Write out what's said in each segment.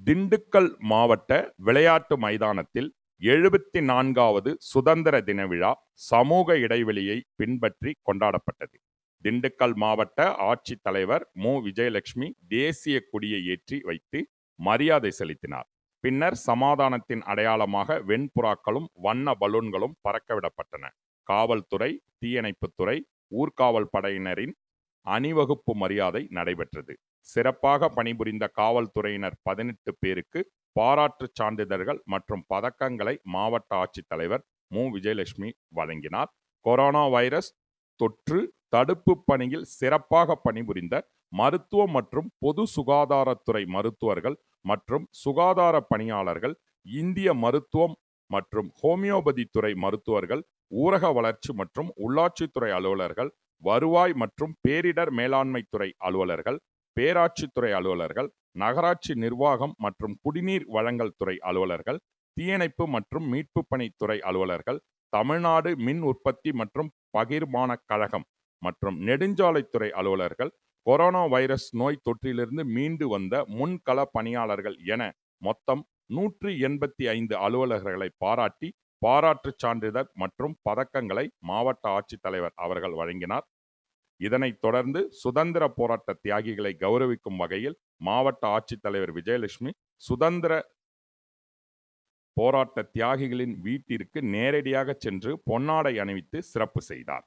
திண்டுக்கல் மாவட்ட விளையாட்டு மைதானத்தில் எழுபத்தி நான்காவது சுதந்திர தின விழா சமூக இடைவெளியை பின்பற்றி கொண்டாடப்பட்டது திண்டுக்கல் மாவட்ட ஆட்சித்தலைவர் மு விஜயலட்சுமி தேசிய கொடியை ஏற்றி வைத்து மரியாதை செலுத்தினார் பின்னர் சமாதானத்தின் அடையாளமாக வெண்புறாக்களும் வண்ண பலூன்களும் பறக்கவிடப்பட்டன காவல்துறை தீயணைப்புத்துறை ஊர்காவல் படையினரின் அணிவகுப்பு மரியாதை நடைபெற்றது சிறப்பாக பணிபுரிந்த காவல்துறையினர் பதினெட்டு பேருக்கு பாராட்டுச் சான்றிதழ்கள் மற்றும் பதக்கங்களை மாவட்ட ஆட்சித்தலைவர் மு விஜயலட்சுமி வழங்கினார் கொரோனா வைரஸ் தொற்று தடுப்பு பணியில் சிறப்பாக பணிபுரிந்த மருத்துவ மற்றும் பொது சுகாதாரத்துறை மருத்துவர்கள் மற்றும் சுகாதார பணியாளர்கள் இந்திய மருத்துவம் மற்றும் ஹோமியோபதி துறை மருத்துவர்கள் ஊரக வளர்ச்சி மற்றும் உள்ளாட்சித்துறை அலுவலர்கள் வருவாய் மற்றும் பேரிடர் மேலாண்மை துறை அலுவலர்கள் பேராட்சித்துறை அலுவலர்கள் நகராட்சி நிர்வாகம் மற்றும் குடிநீர் வழங்கல் துறை அலுவலர்கள் தீயணைப்பு மற்றும் மீட்பு பணித்துறை அலுவலர்கள் தமிழ்நாடு மின் உற்பத்தி மற்றும் பகிர்மான கழகம் மற்றும் நெடுஞ்சாலைத்துறை அலுவலர்கள் கொரோனா வைரஸ் நோய் தொற்றிலிருந்து மீண்டு வந்த முன்கள பணியாளர்கள் என மொத்தம் நூற்றி எண்பத்தி ஐந்து அலுவலர்களை பாராட்டி பாராட்டுச் சான்றிதழ் மற்றும் பதக்கங்களை மாவட்ட ஆட்சித்தலைவர் அவர்கள் வழங்கினார் இதனைத் தொடர்ந்து சுதந்திர போராட்ட தியாகிகளை கௌரவிக்கும் வகையில் மாவட்ட ஆட்சித்தலைவர் விஜயலட்சுமி சுதந்திர போராட்ட தியாகிகளின் வீட்டிற்கு நேரடியாக சென்று பொன்னாடை அணிவித்து சிறப்பு செய்தார்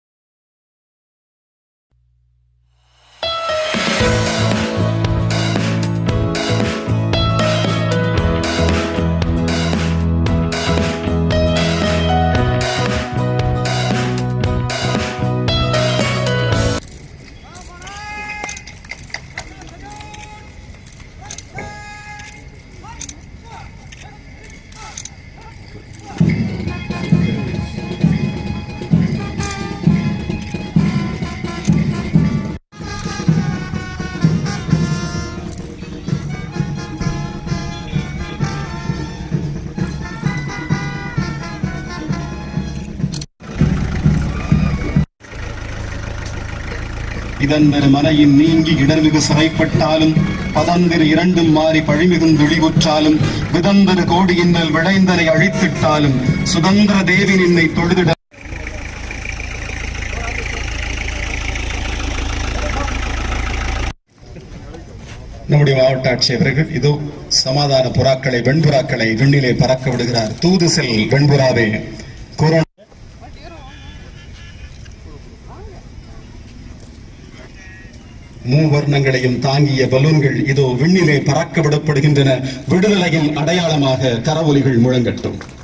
இதந்தரு மனையின் நீங்கி இடர்மிகு சிறைப்பட்டாலும் பதந்திரு இரண்டும் மாறி பழிமிகுந்துழிவுற்றாலும் விதந்தரு கோடியின்னல் விளைந்தனை அழித்திட்டாலும் சுதந்திர தேவி நின்னை தொழுதிட நம்முடைய மாவட்ட ஆட்சியர் அவர்கள் இதோ சமாதான புறாக்களை வெண்புறாக்களை விண்ணிலே பறக்க விடுகிறார் தூது செல் வெண்புறாவே கொரோனா மூவர்ணங்களையும் தாங்கிய பலூன்கள் இதோ விண்ணிலே பறக்க விடப்படுகின்றன விடுதலையின் அடையாளமாக கரவொலிகள் முழங்கட்டும்